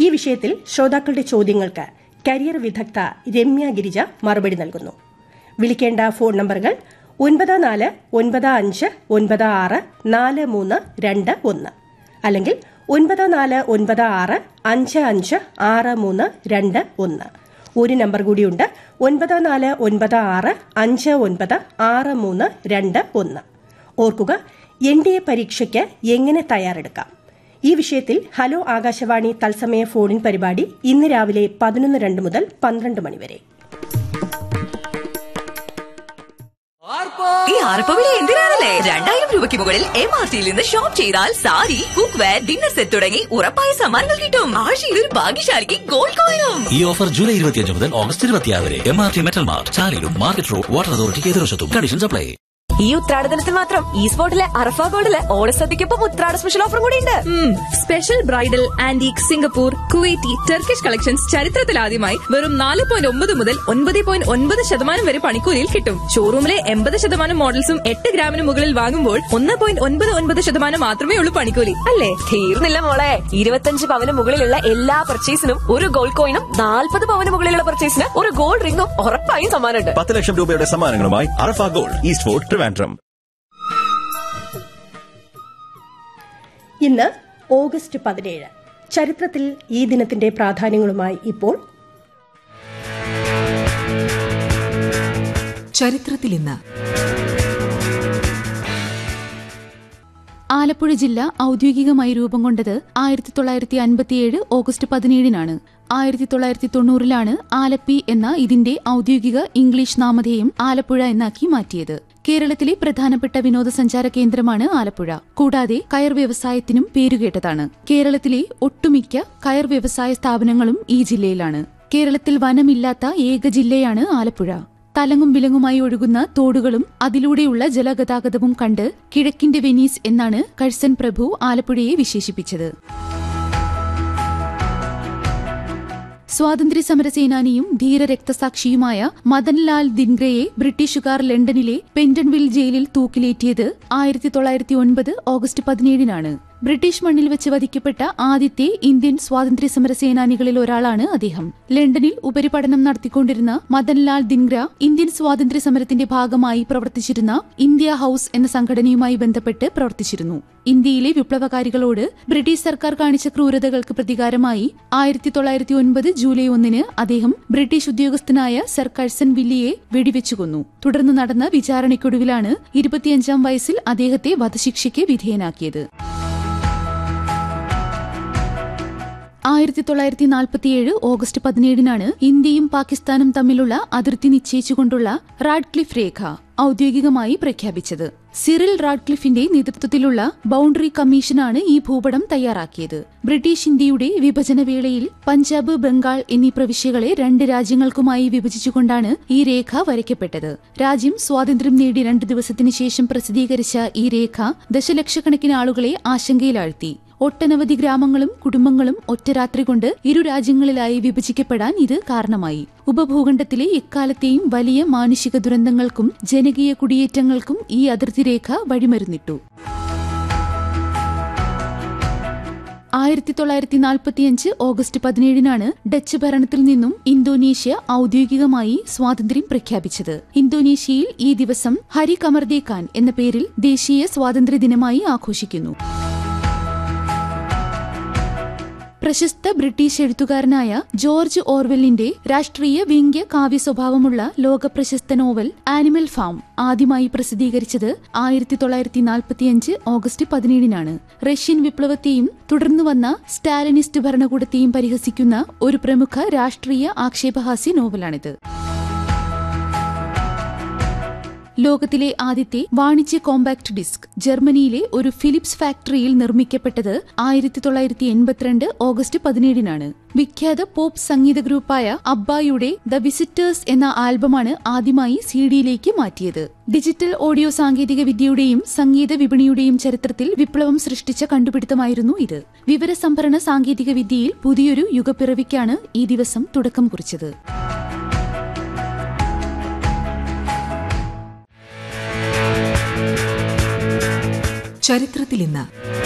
ഈ വിഷയത്തിൽ ശ്രോതാക്കളുടെ ചോദ്യങ്ങൾക്ക് കരിയർ വിദഗ്ധ രമ്യ ഗിരിജ മറുപടി നൽകുന്നു വിളിക്കേണ്ട ഫോൺ നമ്പറുകൾ ഒൻപത് നാല് ഒൻപത് അഞ്ച് ഒൻപത് ആറ് നാല് മൂന്ന് രണ്ട് ഒന്ന് അല്ലെങ്കിൽ ഒൻപത് നാല് ഒൻപത് ആറ് അഞ്ച് അഞ്ച് ആറ് മൂന്ന് രണ്ട് ഒന്ന് ഒരു നമ്പർ കൂടിയുണ്ട് ഒൻപത് നാല് ഒൻപത് ആറ് അഞ്ച് ഒൻപത് ആറ് മൂന്ന് രണ്ട് ഒന്ന് ഓർക്കുക എൻ ഡി എ പരീക്ഷയ്ക്ക് എങ്ങനെ തയ്യാറെടുക്കാം ഈ വിഷയത്തിൽ ഹലോ ആകാശവാണി തത്സമയ ഫോണിൻ പരിപാടി ഇന്ന് രാവിലെ പതിനൊന്ന് രണ്ട് മുതൽ പന്ത്രണ്ട് മണിവരെ ഈ ആർപ്പവിളി എന്തിനാണല്ലേ രണ്ടായിരം രൂപയ്ക്ക് മുകളിൽ എം ആർ ടിയിൽ നിന്ന് ഷോപ്പ് ചെയ്താൽ sari cookware dinner set തുടങ്ങി ഉറപ്പായ സമ്മാനങ്ങൾ കിട്ടും ആഴ്ചയിൽ ഒരു ഭാഗ്യശാലിക്ക് ഗോൾഡ് കോയിനും ഈ ഓഫർ ജൂലൈ ഇരുപത്തിയഞ്ച് മുതൽ ഓഗസ്റ്റ് ഇരുപത്തിയാറ് വരെ M R T metal mart ചാലിലും മാർക്കറ്റ് റോഡ് വാട്ടർ അതോറിറ്റിക്ക് എതിർവശത്തും കണ്ടീഷൻസ് അപ്ലൈ ഈ ഉത്രാടദിനത്തിൽ മാത്രം ഈ സ്പോട്ടിലെ അറഫ ഗോൾഡില് ഓണസദ്യക്കൊപ്പം ഉത്രാട സ്പെഷ്യൽ ഓഫർ കൂടി ഉണ്ട് special bridal antique Singapore Kuwaiti Turkish collections ചരിത്രത്തിലാദ്യമായി വെറും നാല് പോയിന്റ് ഒമ്പത് മുതൽ ഒൻപത് പോയിന്റ് ഒൻപത് ശതമാനം വരെ പണിക്കൂലിയിൽ കിട്ടും ഷോറൂമിലെ എൺപത് ശതമാനം മോഡൽസും എട്ട് ഗ്രാമിന് മുകളിൽ വാങ്ങുമ്പോൾ ഒന്ന് പോയിന്റ് ഒൻപത് ഒൻപത് ശതമാനം മാത്രമേ ഉള്ളൂ പണിക്കൂലി അല്ലേ തീർന്നില്ല മോളെ ഇരുപത്തഞ്ച് പവന് മുകളിലുള്ള എല്ലാ പർച്ചേസിനും ഒരു ഗോൾഡ് കോയിനും നാൽപ്പത് പവന് മുകളിലുള്ള പർച്ചേസിന് ഒരു ഗോൾഡ് റിംഗും ഉറപ്പായും സമ്മാനമുണ്ട് പത്ത് ലക്ഷം രൂപയുടെ സമ്മാനങ്ങളുമായി അറഫ ഗോൾഡ് ഈസ്റ്റ് ഫോർട്ട് ട്രിവാൻഡ്രം ഇന്ന് ഓഗസ്റ്റ് പതിനേഴ് ചരിത്രത്തിൽ ഈ ദിനത്തിന്റെ പ്രാധാന്യങ്ങളുമായി ഇപ്പോൾ ചരിത്രത്തിൽ ഇന്ന് ആലപ്പുഴ ജില്ല ഔദ്യോഗികമായി രൂപം കൊണ്ടത് ആയിരത്തി തൊള്ളായിരത്തി അൻപത്തിയേഴ് ഓഗസ്റ്റ് പതിനേഴിനാണ് ആയിരത്തി തൊള്ളായിരത്തി തൊണ്ണൂറിലാണ് ആലപ്പി എന്ന ഇതിന്റെ ഔദ്യോഗിക ഇംഗ്ലീഷ് നാമധേയം ആലപ്പുഴ എന്നാക്കി മാറ്റിയത് കേരളത്തിലെ പ്രധാനപ്പെട്ട വിനോദസഞ്ചാര കേന്ദ്രമാണ് ആലപ്പുഴ കൂടാതെ കയർ വ്യവസായത്തിനും പേരുകേട്ടതാണ് കേരളത്തിലെ ഒട്ടുമിക്ക കയർ വ്യവസായ സ്ഥാപനങ്ങളും ഈ ജില്ലയിലാണ് കേരളത്തിൽ വനമില്ലാത്ത ഏക ജില്ലയാണ് ആലപ്പുഴ തലങ്ങും വിലങ്ങുമായി ഒഴുകുന്ന തോടുകളും അതിലൂടെയുള്ള ജലഗതാഗതവും കണ്ട് കിഴക്കിന്റെ വെനീസ് എന്നാണ് കഴ്സൻ പ്രഭു ആലപ്പുഴയെ വിശേഷിപ്പിച്ചത് സ്വാതന്ത്ര്യ സമര സേനാനിയും ധീര രക്തസാക്ഷിയുമായ മദൻലാൽ ദിൻഗ്രയെ ബ്രിട്ടീഷുകാർ ലണ്ടനിലെ പെന്റൺവിൽ ജയിലിൽ തൂക്കിലേറ്റിയത് ആയിരത്തി തൊള്ളായിരത്തി ഒൻപത് ഓഗസ്റ്റ് പതിനേഴിനാണ് ബ്രിട്ടീഷ് മണ്ണിൽ വെച്ച് വധിക്കപ്പെട്ട ആദ്യത്തെ ഇന്ത്യൻ സ്വാതന്ത്ര്യ സമര സേനാനികളിൽ ഒരാളാണ് അദ്ദേഹം ലണ്ടനിൽ ഉപരിപഠനം നടത്തിക്കൊണ്ടിരുന്ന മദൻലാൽ ദിൻഗ്ര ഇന്ത്യൻ സ്വാതന്ത്ര്യ സമരത്തിന്റെ ഭാഗമായി പ്രവർത്തിച്ചിരുന്ന ഇന്ത്യ ഹൌസ് എന്ന സംഘടനയുമായി ബന്ധപ്പെട്ട് പ്രവർത്തിച്ചിരുന്നു ഇന്ത്യയിലെ വിപ്ലവകാരികളോട് ബ്രിട്ടീഷ് സർക്കാർ കാണിച്ച ക്രൂരതകൾക്ക് പ്രതികാരമായി ആയിരത്തി തൊള്ളായിരത്തി ഒൻപത് ജൂലൈ ഒന്നിന് അദ്ദേഹം ബ്രിട്ടീഷ് ഉദ്യോഗസ്ഥനായ സർ കഴ്സൺ വില്ലിയെ വെടിവെച്ചു കൊന്നു തുടർന്ന് നടന്ന വിചാരണയ്ക്കൊടുവിലാണ് ഇരുപത്തിയഞ്ചാം വയസ്സിൽ അദ്ദേഹത്തെ വധശിക്ഷയ്ക്ക് വിധേയനാക്കിയത് ആയിരത്തി തൊള്ളായിരത്തി നാൽപ്പത്തിയേഴ് ഓഗസ്റ്റ് പതിനേഴിനാണ് ഇന്ത്യയും പാകിസ്ഥാനും തമ്മിലുള്ള അതിർത്തി നിശ്ചയിച്ചുകൊണ്ടുള്ള റാഡ്ക്ലിഫ് രേഖ ഔദ്യോഗികമായി പ്രഖ്യാപിച്ചത് സിറിൽ റാഡ്ക്ലിഫിന്റെ നേതൃത്വത്തിലുള്ള ബൌണ്ടറി കമ്മീഷനാണ് ഈ ഭൂപടം തയ്യാറാക്കിയത് ബ്രിട്ടീഷ് ഇന്ത്യയുടെ വിഭജനവേളയിൽ പഞ്ചാബ് ബംഗാൾ എന്നീ പ്രവിശ്യകളെ രണ്ട് രാജ്യങ്ങൾക്കുമായി വിഭജിച്ചുകൊണ്ടാണ് ഈ രേഖ വരയ്ക്കപ്പെട്ടത് രാജ്യം സ്വാതന്ത്ര്യം നേടി രണ്ട് ദിവസത്തിനു ശേഷം പ്രസിദ്ധീകരിച്ച ഈ രേഖ ദശലക്ഷക്കണക്കിന് ആളുകളെ ആശങ്കയിലാഴ്ത്തി ഒട്ടനവധി ഗ്രാമങ്ങളും കുടുംബങ്ങളും ഒറ്റ രാത്രി കൊണ്ട് ഇരു രാജ്യങ്ങളിലായി വിഭജിക്കപ്പെടാൻ ഇത് കാരണമായി ഉപഭൂഖണ്ഡത്തിലെ എക്കാലത്തെയും വലിയ മാനുഷിക ദുരന്തങ്ങൾക്കും ജനകീയ കുടിയേറ്റങ്ങൾക്കും ഈ അതിർത്തി രേഖ വഴിമരുന്നിട്ടു ആയിരത്തി തൊള്ളായിരത്തി നാൽപ്പത്തിയഞ്ച് ഓഗസ്റ്റ് പതിനേഴിനാണ് ഡച്ച് ഭരണത്തിൽ നിന്നും ഇന്തോനേഷ്യ ഔദ്യോഗികമായി സ്വാതന്ത്ര്യം പ്രഖ്യാപിച്ചത് ഇന്തോനേഷ്യയിൽ ഈ ദിവസം ഹരി കമർദേ ഖാൻ എന്ന പേരിൽ ദേശീയ സ്വാതന്ത്ര്യ ദിനമായി ആഘോഷിക്കുന്നു പ്രശസ്ത ബ്രിട്ടീഷ് എഴുത്തുകാരനായ ജോർജ് ഓർവെല്ലിന്റെ രാഷ്ട്രീയ വ്യംഗ്യ കാവ്യ സ്വഭാവമുള്ള ലോകപ്രശസ്ത നോവൽ ആനിമൽ ഫാം ആദ്യമായി പ്രസിദ്ധീകരിച്ചത് ആയിരത്തി തൊള്ളായിരത്തി നാൽപ്പത്തിയഞ്ച് ഓഗസ്റ്റ് പതിനേഴിനാണ് റഷ്യൻ വിപ്ലവത്തെയും തുടർന്നു വന്ന സ്റ്റാലിനിസ്റ്റ് ഭരണകൂടത്തെയും പരിഹസിക്കുന്ന ഒരു പ്രമുഖ രാഷ്ട്രീയ ആക്ഷേപഹാസ്യ നോവലാണിത് ലോകത്തിലെ ആദ്യത്തെ വാണിജ്യ കോമ്പാക്ട് ഡിസ്ക് ജർമ്മനിയിലെ ഒരു ഫിലിപ്സ് ഫാക്ടറിയിൽ നിർമ്മിക്കപ്പെട്ടത് ആയിരത്തി തൊള്ളായിരത്തി എൺപത്തിരണ്ട് ഓഗസ്റ്റ് പതിനേഴിനാണ് വിഖ്യാത പോപ്പ് സംഗീത ഗ്രൂപ്പായ അബ്ബായുടെ ദ വിസിറ്റേഴ്സ് എന്ന ആൽബമാണ് ആദ്യമായി സി ഡിയിലേക്ക് മാറ്റിയത് ഡിജിറ്റൽ ഓഡിയോ സാങ്കേതിക വിദ്യയുടെയും സംഗീത വിപണിയുടെയും ചരിത്രത്തിൽ വിപ്ലവം സൃഷ്ടിച്ച കണ്ടുപിടുത്തമായിരുന്നു ഇത് വിവരസംഭരണ സാങ്കേതിക വിദ്യയിൽ പുതിയൊരു യുഗപ്പിറവിക്കാണ് ഈ ദിവസം തുടക്കം കുറിച്ചത് ചരിത്രത്തിൽ ഇന്ന്